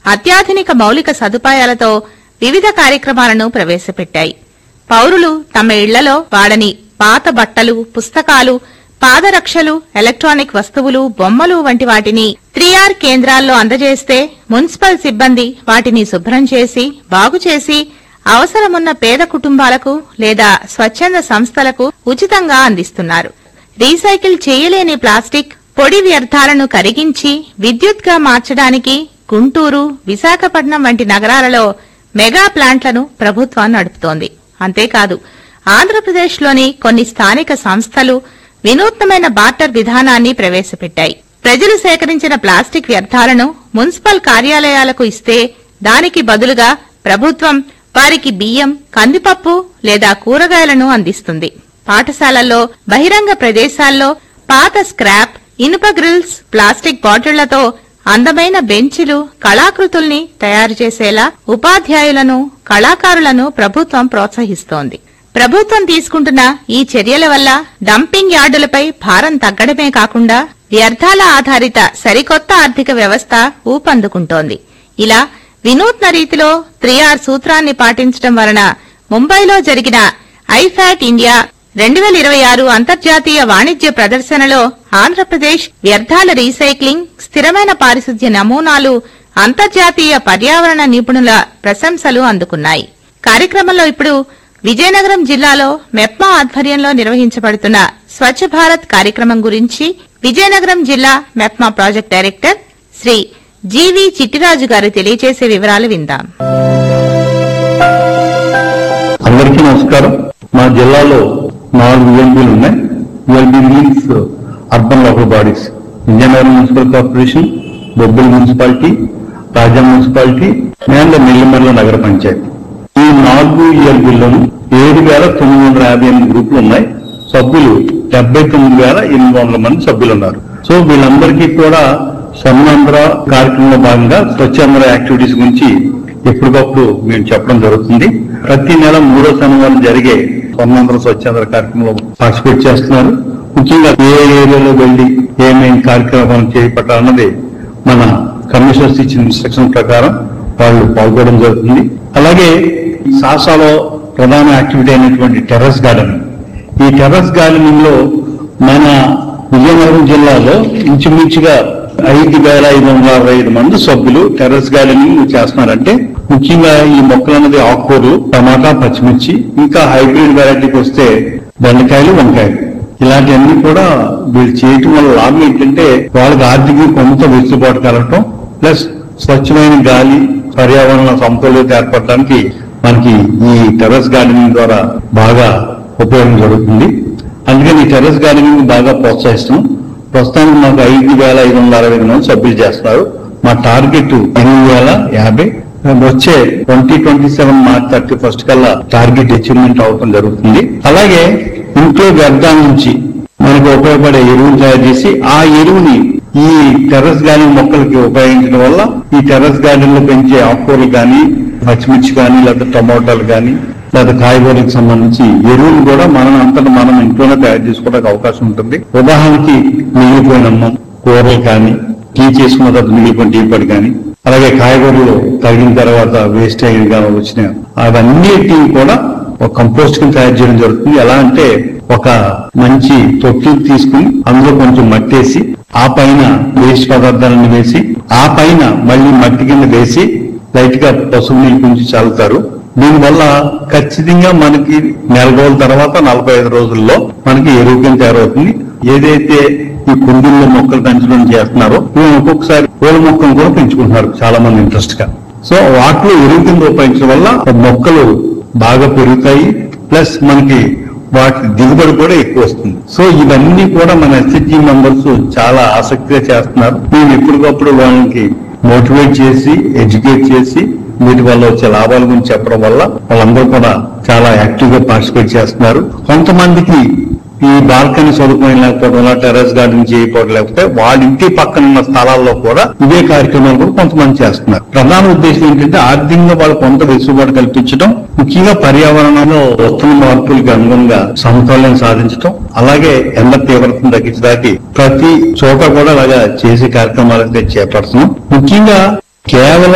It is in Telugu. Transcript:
అత్యాధునిక మౌలిక సదుపాయాలతో వివిధ కార్యక్రమాలను ప్రవేశపెట్టాయి పౌరులు తమ ఇళ్లలో వాడని పాత బట్టలు పుస్తకాలు పాదరక్షలు ఎలక్ట్రానిక్ వస్తువులు బొమ్మలు వంటి వాటిని త్రీ ఆర్ కేంద్రాల్లో అందజేస్తే మున్సిపల్ సిబ్బంది వాటిని శుభ్రం చేసి బాగుచేసి అవసరమున్న పేద కుటుంబాలకు లేదా స్వచ్ఛంద సంస్థలకు ఉచితంగా అందిస్తున్నారు రీసైకిల్ చేయలేని ప్లాస్టిక్ పొడి వ్యర్థాలను కరిగించి విద్యుత్గా మార్చడానికి గుంటూరు విశాఖపట్నం వంటి నగరాలలో మెగా ప్లాంట్లను ప్రభుత్వం నడుపుతోంది అంతేకాదు ఆంధ్రప్రదేశ్లోని కొన్ని స్థానిక సంస్థలు వినూత్నమైన బార్టర్ విధానాన్ని ప్రవేశపెట్టాయి ప్రజలు సేకరించిన ప్లాస్టిక్ వ్యర్థాలను మున్సిపల్ కార్యాలయాలకు ఇస్తే దానికి బదులుగా ప్రభుత్వం వారికి బియ్యం కందిపప్పు లేదా కూరగాయలను అందిస్తుంది పాఠశాలల్లో బహిరంగ ప్రదేశాల్లో పాత స్క్రాప్ ఇనుప గ్రిల్స్ ప్లాస్టిక్ బాటిళ్లతో అందమైన బెంచులు కళాకృతుల్ని తయారు చేసేలా ఉపాధ్యాయులను కళాకారులను ప్రభుత్వం ప్రోత్సహిస్తోంది ప్రభుత్వం తీసుకుంటున్న ఈ చర్యల వల్ల డంపింగ్ యార్డులపై భారం తగ్గడమే కాకుండా వ్యర్థాల ఆధారిత సరికొత్త ఆర్థిక వ్యవస్థ ఊపందుకుంటోంది ఇలా వినూత్న రీతిలో త్రీ ఆర్ సూత్రాన్ని పాటించడం వలన ముంబైలో జరిగిన ఐఫాట్ ఇండియా రెండు వేల ఇరవై ఆరు అంతర్జాతీయ వాణిజ్య ప్రదర్శనలో ఆంధ్రప్రదేశ్ వ్యర్థాల రీసైక్లింగ్ స్థిరమైన పారిశుధ్య నమూనాలు అంతర్జాతీయ పర్యావరణ నిపుణుల ప్రశంసలు అందుకున్నాయి కార్యక్రమంలో ఇప్పుడు విజయనగరం జిల్లాలో మెప్మా ఆధ్వర్యంలో నిర్వహించబడుతున్న స్వచ్ఛ భారత్ కార్యక్రమం గురించి విజయనగరం జిల్లా MEPMA project director Shri GV Chittiraju garu తెలియజేసే వివరాలు విందాం అందరికీ నమస్కారం మా జిల్లాలో నాలుగు యూఎల్బీలు ఉన్నాయి ULB means urban local bodies Vizianagaram municipal corporation Bobbili municipality Raja municipality and Nellimarla nagara panchayat ఈ నాలుగు యూఎల్బీల్లోనూ ఏడు వేల తొమ్మిది వందల యాభై ఎనిమిది గ్రూపులు ఉన్నాయి సభ్యులు డెబ్బై తొమ్మిది వేల ఎనిమిది వందల మంది సభ్యులు ఉన్నారు సో వీళ్ళందరికీ కూడా స్వర్ణాంధ్ర కార్యక్రమంలో భాగంగా స్వచ్ఛాంధ్ర యాక్టివిటీస్ గురించి ఎప్పటికప్పుడు మేము చెప్పడం జరుగుతుంది ప్రతి నెల మూడో శనివారం జరిగే స్వర్ణాంధ్ర స్వచ్ఛాంధ్ర కార్యక్రమంలో పార్టిసిపేట్ చేస్తున్నారు ముఖ్యంగా ఏ ఏరియాలో వెళ్లి ఏమేమి కార్యక్రమాలు చేపట్టాలన్నది మన కమిషనర్స్ ఇచ్చిన ఇన్స్ట్రక్షన్ ప్రకారం వాళ్ళు పాల్గొనడం జరుగుతుంది అలాగే సాసాలో ప్రధాన యాక్టివిటీ అయినటువంటి టెర్రస్ గార్డెన్ ఈ టెర్రస్ గార్డెనింగ్ లో మన విజయనగరం జిల్లాలో ఇంచుమించుగా ఐదు వేల ఐదు వందల అరవై ఐదు మంది సభ్యులు టెర్రస్ గార్డెనింగ్ చేస్తున్నారంటే ముఖ్యంగా ఈ మొక్కలు అనేది ఆకుకూరలు టమాటా పచ్చిమిర్చి ఇంకా హైబ్రిడ్ వెరైటీకి వస్తే బెండకాయలు వంకాయలు ఇలాంటివన్నీ కూడా వీళ్ళు చేయటం వల్ల లాభం ఏంటంటే వాళ్ళకి ఆర్థిక కొంత వెసులుబాటు కలగటం ప్లస్ స్వచ్ఛమైన గాలి పర్యావరణ సమతుల్యత ఏర్పడడానికి మనకి ఈ టెర్రస్ గార్డెనింగ్ ద్వారా బాగా ఉపయోగం జరుగుతుంది అందుకని ఈ టెర్రస్ గార్డెనింగ్ బాగా ప్రోత్సహిస్తున్నాం ప్రస్తుతానికి మాకు ఐదు వేల ఐదు వందల అరవై ఐదు మంది సభ్యులు చేస్తున్నారు మా టార్గెట్ ఎనిమిది వేల యాభై వచ్చే twenty twenty seven March thirty first కల్లా టార్గెట్ అచీవ్మెంట్ అవడం జరుగుతుంది అలాగే ఇంట్లో వ్యర్థాల నుంచి మనకు ఉపయోగపడే ఎరువులు తయారు చేసి ఆ ఎరువుని ఈ టెర్రస్ గార్డెన్ మొక్కలకి ఉపయోగించడం వల్ల ఈ టెర్రస్ గార్డెన్ లో పెంచే ఆకుకూరలు కానీ పచ్చిమిర్చి కానీ లేదా టమోటాలు కానీ లేదా కాయగూరలకు సంబంధించి ఎరువులు కూడా మనం అంతటా మనం ఇంట్లోనే తయారు చేసుకోవడానికి అవకాశం ఉంటుంది ఉదాహరణకి మిగిలిపోయిన అన్నం కూరలు కానీ టీ చేసుకున్న తర్వాత మిగిలిపోయిన టీ పొడి కానీ అలాగే కాయగూరలు తగిన తర్వాత వేస్ట్ అయినగా వచ్చిన అవన్నిటిని కూడా ఒక కంపోస్ట్ కింద తయారు చేయడం జరుగుతుంది ఎలా అంటే ఒక మంచి తొట్టి తీసుకుని అందులో కొంచెం మట్టేసి ఆ పైన వేస్ట్ పదార్థాలను వేసి ఆ పైన మళ్ళీ మట్టి కింద వేసి లైట్ గా పసుపు నీళ్ళు కొంచెం చల్లుతారు దీనివల్ల ఖచ్చితంగా మనకి నెల రోజుల తర్వాత నలభై ఐదు రోజుల్లో మనకి ఎరువు కింద తయారవుతుంది ఏదైతే ఈ కుండీల్లో మొక్కలు పెంచడం చేస్తున్నారో మేము ఒక్కొక్కసారి పూల మొక్కలు కూడా పెంచుకుంటున్నారు చాలా మంది ఇంట్రెస్ట్ గా సో వాటిలో ఎరువు కింద ఉపయోగించడం వల్ల మొక్కలు బాగా పెరుగుతాయి ప్లస్ మనకి వాటి దిగుబడి కూడా ఎక్కువ వస్తుంది సో ఇవన్నీ కూడా మన ఎస్హెచ్జి మెంబర్స్ చాలా ఆసక్తిగా చేస్తున్నారు మేము ఎప్పటికప్పుడు వాళ్ళకి మోటివేట్ చేసి ఎడ్యుకేట్ చేసి వీటి వల్ల వచ్చే లాభాల గురించి చెప్పడం వల్ల వాళ్ళందరూ కూడా చాలా యాక్టివ్ గా పార్టిసిపేట్ చేస్తున్నారు కొంతమందికి ఈ బాల్కనీ సదుపాయం లేకపోవడం వల్ల టెర్రస్ గార్డెన్ చేయకపోవడం లేకపోతే వాళ్ళ ఇంటి పక్కన ఉన్న స్థలాల్లో కూడా ఇదే కార్యక్రమాలు కూడా కొంతమంది చేస్తున్నారు ప్రధాన ఉద్దేశం ఏంటంటే ఆర్థికంగా వాళ్ళకు కొంత వెసులుబాటు కల్పించడం ముఖ్యంగా పర్యావరణంలో వస్తున్న మార్పులకి అనుగుణంగా సమతుల్యం సాధించడం అలాగే ఎండ తీవ్రతను తగ్గించడానికి ప్రతి చోట కూడా అలాగా చేసే కార్యక్రమాలు అయితే చేపడుతున్నాం ముఖ్యంగా కేవలం